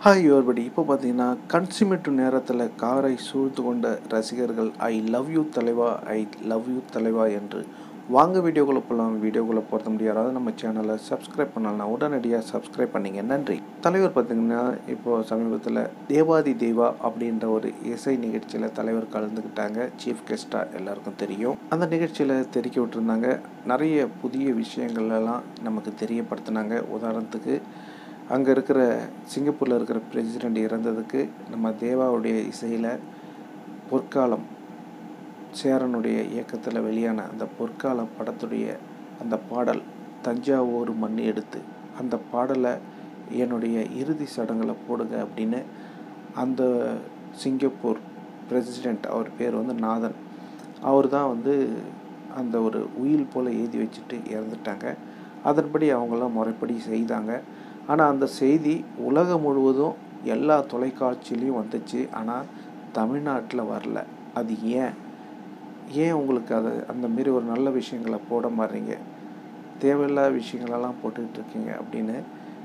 hi யோர்படி இப்போ பார்த்தீங்கன்னா கன்சிமெட்டு நேரத்தில் காரை சூழ்ந்து கொண்ட ரசிகர்கள் ஐ லவ் யூ தலைவா ஐ லவ் யூ தலைவா என்று வாங்க வீடியோக்குள்ளே போகலாம் வீடியோக்குள்ளே போகிறது முடியாது நம்ம சேனலை சப்ஸ்கிரைப் பண்ணலாம் உடனடியாக சப்ஸ்கிரைப் பண்ணிங்க நன்றி தலைவர் பார்த்திங்கன்னா இப்போது சமீபத்தில் தேவாதி தேவா அப்படின்ற ஒரு இசை நிகழ்ச்சியில் தலைவர் கலந்துக்கிட்டாங்க சீஃப் கெஸ்ட்டாக எல்லாருக்கும் தெரியும் அந்த நிகழ்ச்சியில் தெரிவிக்க விட்டுருந்தாங்க நிறைய புதிய விஷயங்கள்லாம் நமக்கு தெரியப்படுத்தினாங்க உதாரணத்துக்கு அங்கே இருக்கிற சிங்கப்பூரில் இருக்கிற பிரசிடெண்ட் இறந்ததுக்கு நம்ம தேவாவுடைய இசையில் பொற்காலம் சேரனுடைய இயக்கத்தில் வெளியான அந்த பொற்கால படத்துடைய அந்த பாடல் தஞ்சாவூர் மண் எடுத்து அந்த பாடலை என்னுடைய இறுதி சடங்கில் போடுங்க அப்படின்னு அந்த சிங்கப்பூர் பிரசிடெண்ட் அவர் பேர் வந்து நாதன் அவர் தான் வந்து அந்த ஒரு உயில் போல் எழுதி வச்சுட்டு இறந்துட்டாங்க அதன்படி அவங்களாம் முறைப்படி செய்தாங்க ஆனால் அந்த செய்தி உலகம் முழுவதும் எல்லா தொலைக்காட்சியிலையும் வந்துச்சு ஆனால் தமிழ்நாட்டில் வரல அது ஏன் ஏன் உங்களுக்கு அது அந்த மாரி ஒரு நல்ல விஷயங்களை போட மாறீங்க தேவையில்லாத விஷயங்களெல்லாம் போட்டுக்கிட்டு இருக்கீங்க அப்படின்னு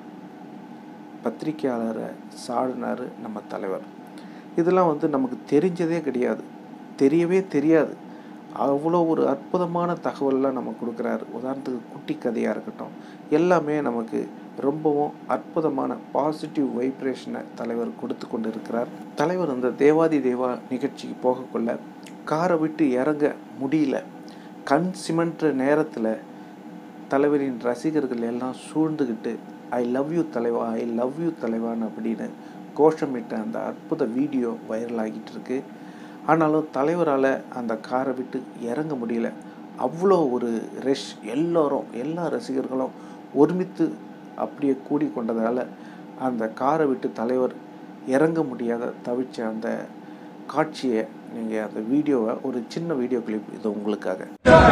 பத்திரிக்கையாளரை சாடினார் நம்ம தலைவர் இதெல்லாம் வந்து நமக்கு தெரிஞ்சதே கிடையாது தெரியவே தெரியாது அவ்வளோ ஒரு அற்புதமான தகவல்லாம் நம்ம கொடுக்குறாரு உதாரணத்துக்கு குட்டி கதையாக இருக்கட்டும் எல்லாமே நமக்கு ரொம்பவும் அற்புதமான பாசிட்டிவ் வைப்ரேஷனை தலைவர் கொடுத்து கொண்டு இருக்கிறார் தலைவர் அந்த தேவாதி தேவா நிகழ்ச்சிக்கு போகக்குள்ள காரை விட்டு இறங்க முடியல கண் சிமெண்ட்ற நேரத்தில் தலைவரின் ரசிகர்கள் எல்லாம் சூழ்ந்துக்கிட்டு ஐ லவ் யூ தலைவா ஐ லவ் யூ தலைவான் அப்படின்னு கோஷமிட்ட அந்த அற்புத வீடியோ வைரல் ஆகிட்டு இருக்கு ஆனாலும் தலைவரால் அந்த காரை விட்டு இறங்க முடியல அவ்வளோ ஒரு ரெஷ் எல்லோரும் எல்லா ரசிகர்களும் ஒருமித்து அப்படியே கூடி கொண்டதால் அந்த காரை விட்டு தலைவர் இறங்க முடியாத தவிச்ச அந்த காட்சியை நீங்கள் அந்த வீடியோவை ஒரு சின்ன வீடியோ கிளிப் இது உங்களுக்காக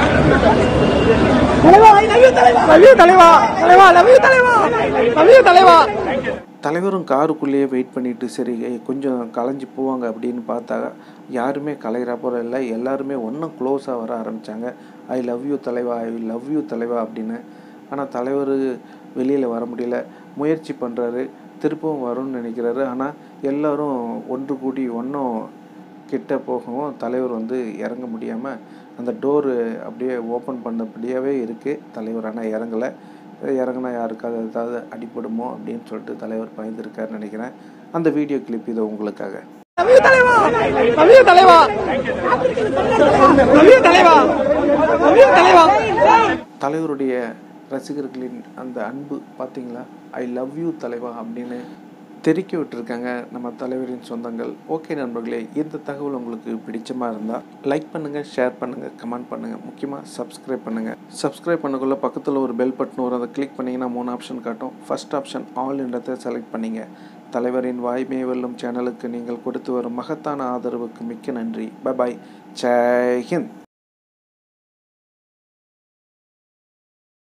தலைவா ஐ லவ் யூ தலைவா லவ் யூ தலைவா தலைவா லவ் யூ தலைவா லவ் யூ தலைவா தலைவரும் காருக்குள்ளேயே வெயிட் பண்ணிட்டு சரி ஏய், கொஞ்சம் கலைஞ்சு போவாங்க அப்படின்னு பார்த்தா யாருமே கலைகிறா போகிற இல்லை எல்லாருமே ஒன்றும் க்ளோஸாக வர ஆரம்பித்தாங்க ஐ லவ் யூ தலைவா ஐ லவ் யூ தலைவா அப்படின்னு ஆனால் தலைவர் வெளியில் வர முடியல முயற்சி பண்ணுறாரு திருப்பவும் வரும்னு நினைக்கிறாரு ஆனால் எல்லாரும் ஒன்று கூடி ஒன்றும் கிட்ட போகவும் தலைவர் வந்து இறங்க முடியாமல் அந்த டோரு அப்படியே ஓப்பன் பண்ணபடியாகவே இருக்குது தலைவர் ஆனால் இறங்கலை இறங்கினா யாருக்காவது ஏதாவது அடிப்படுமோ அப்படின்னு சொல்லிட்டு தலைவர் பயந்துருக்காருன்னு நினைக்கிறேன் அந்த வீடியோ கிளிப் இது உங்களுக்காக லவ் யூ தலைவா லவ் யூ தலைவா லவ் யூ தலைவா லவ் யூ தலைவா தலைவருடைய ரசிகர்களின் அந்த அன்பு பார்த்தீங்களா ஐ லவ் யூ தலைவா அப்படின்னு தெரிக்க விட்டுருக்காங்க நம்ம தலைவரின் சொந்தங்கள் ஓகே நண்பர்களே இந்த தகவல் உங்களுக்கு பிடிச்சமாக இருந்தால் லைக் பண்ணுங்கள் ஷேர் பண்ணுங்கள் கமெண்ட் பண்ணுங்கள் முக்கியமாக சப்ஸ்கிரைப் பண்ணுங்கள் சப்ஸ்கிரைப் பண்ணக்குள்ள பக்கத்தில் ஒரு பெல் பட்டன் வரும் அதை கிளிக் பண்ணிங்கன்னா மூணு ஆப்ஷன் காட்டும் ஃபர்ஸ்ட் ஆப்ஷன் ஆல் என்றதை செலக்ட் பண்ணிங்க தலைவரின் வாய்மை வெல்லும் சேனலுக்கு நீங்கள் கொடுத்து வரும் மகத்தான ஆதரவுக்கு மிக்க நன்றி பை பாய் ஜெய் ஹிந்த்